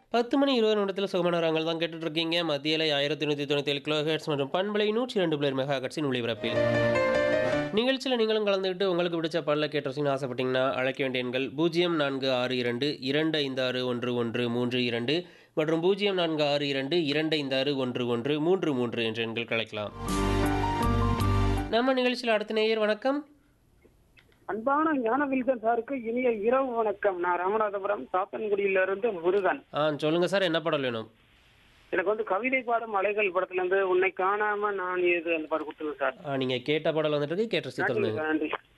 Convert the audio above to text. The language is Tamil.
10 மணி 20 நிமிடத்தில் சுகமான ராங்கள் தான் கேட்டுட்டு இருக்கீங்க. மத்தியில 1197 கிலோஹெர்ட்ஸ் மற்றும் பண்பலை 102 மெகாஹெர்ட்ஸின் ஒலிபரப்பில். நிகழ்ச்சியில நீங்களும் கலந்துக்கிட்டு உங்களுக்கு பிடிச்ச பாடல கேட்டு ரசிக்கணும்னு ஆசைப்பட்டீங்கன்னா, அழைக்க வேண்டிய எண்கள் 0462 256 1132 மற்றும் 0462 256 1133 என்ற எண்களுக்கு அழைக்கலாம். நம்ம நிகழ்ச்சியில அடுத்த நேயர் வணக்கம். அன்பான ஞானவில்கன் சாருக்கு இனிய இரவு வணக்கம் நான் ராமநாதபுரம் சாத்தன்குடியில இருந்து முருகன் ஆ சொல்லுங்க சார் என்ன பாடல் வேணும்? எனக்கு வந்து கவிதை பாடும் அலைகள் படத்துல இருந்து உன்னை காணாம நான் ஏது அந்த பாட்டு கொடுத்துருங்க சார் ஆ நீங்க கேட்ட பாடல் வந்துட்டு இருக்கு. கேட்டு ரசித்து நன்றி தொடருங்க. நன்றி